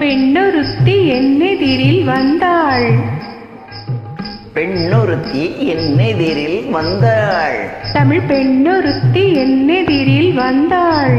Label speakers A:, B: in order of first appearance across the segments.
A: பெண்ணொருத்தி என்னெதிரில் வந்தாள்
B: பெண்ணொருத்தி என்னெதிரில் வந்தாள்
A: தமிழ் பெண்ணொருத்தி என்னெதிரில் வந்தாள்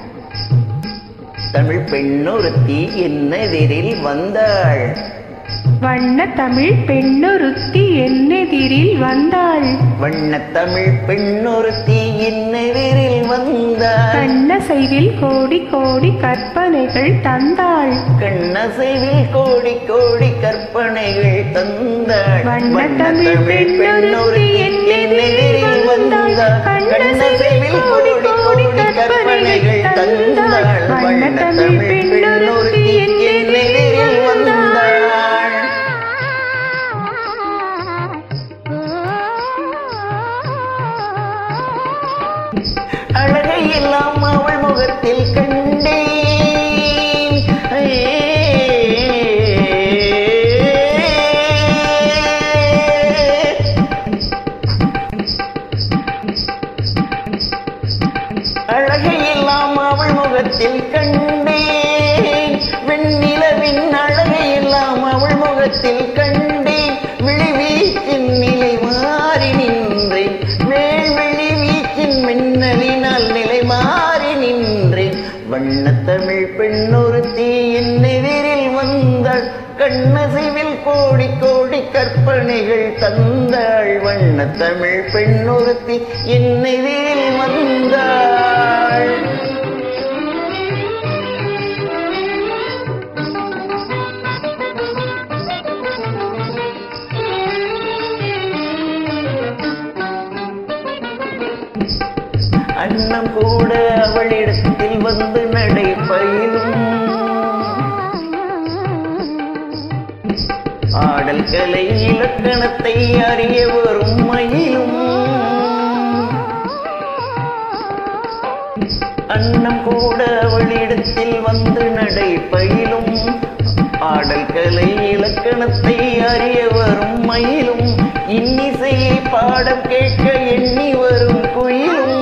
B: தமிழ் பெண்ணொருத்தி என்னெதிரில் வந்தாள்
A: வண்ண தமிழ் பெண்ணொருத்தி என்னெதிரில் வந்தாள்
B: வண்ணத் தமிழ் பெண்ணொருத்தி என்னெதிரில் வந்தாள்
A: கண்ணசைவில் கோடி கோடி கற்பனைகள் தந்தாள்
B: கண்ணசைவில் கோடி கோடி கற்பனைகள் தந்தாள்
A: வண்ணத் தமிழ் பெண்ணொருத்தி என்னெதிரில் வந்தாள்.
B: கண்ணசைவில் கோடி கோடி கற்பனைகள் தந்தாள் வண்ணத் தமிழ் பெண்ணொருத்தி என்னெதிரில் வந்தாள் அழகை எல்லாம் அவள் முகத்தில் கண்டேன் அழகை எல்லாம் அவள் முகத்தில் கண்டேன் வெண்ணிலவின் அழகை எல்லாம் அவள் முகத்தில் கண்டேன் விழி வீச்சின் நிலை மாறி நின்றேன் வேள்விழி வீச்சின் மின்னலினால் நிலை மாறி நின்றேன் வண்ணத்தமிழ் பெண்ணொருத்தி என்னெதிரில் வந்தாள் கண்ணசைவில் கோடி கோடி கற்பனைகள் தந்தாள் வண்ணத்தமிழ் பெண்ணொருத்தி என்னெதிரில் வந்தாள் அன்னம் கூட அவளிடத்தில் வந்து நடை பயிலும் ஆடல் கலை இலக்கணத்தை அறிய வரும் மயிலும் அன்னம் கூட அவளிடத்தில் வந்து நடை பயிலும் ஆடல் கலை இலக்கணத்தை அறிய வரும் மயிலும் இன்னிசையை பாடம் கேட்க எண்ணி வரும் குயிலும்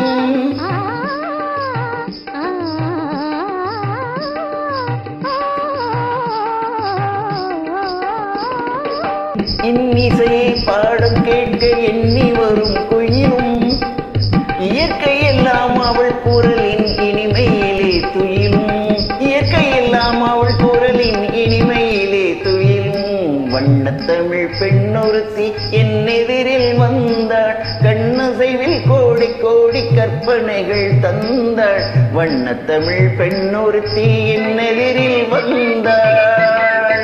B: இன்னிசையை பாடம் கேட்க எண்ணி வரும் குயிலும் இயற்கை எல்லாம் அவள் குரலின் இனிமையிலே துயிலும் இயற்கை எல்லாம் அவள் குரலின் இனிமையிலே துயிலும் வண்ணத்தமிழ் பெண்ணொருத்தி என்னெதிரில் வந்தாள் கண்ணசைவில் கோடி கோடி கற்பனைகள் தந்தாள் வண்ணத்தமிழ் பெண்ணொருத்தி என்னெதிரில் வந்தாள்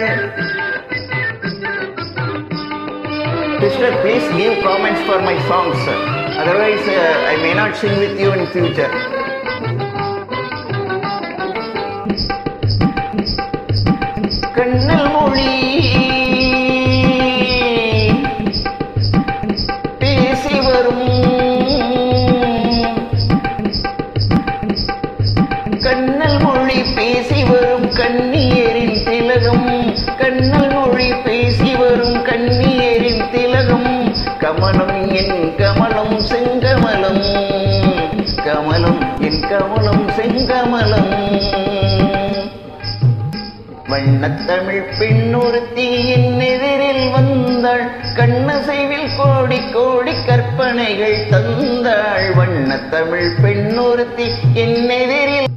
B: Sister, please give comments for my songs. Otherwise, uh, I may not sing with you in future. கண்ணல் மொழி பேசி வரும் கண்ணல் மொழி பேசி வரும் கண்ணியரின் திலகம் கண்ணல் மொழி பேசி வரும் கண்ணியரின் திலகம் கமலம் என் கமலம் செங்கமலம் கமலம் என் கமலம் செங்கமலம் வண்ணத்தமிழ் பெண்ணொருத்தி என் எதிரில் வந்தாள் கண்ணசைவில் கோடி கோடி கற்பனைகள் தந்தாள் வண்ணத்தமிழ் பெண்ணொருத்தி என் எதிரில்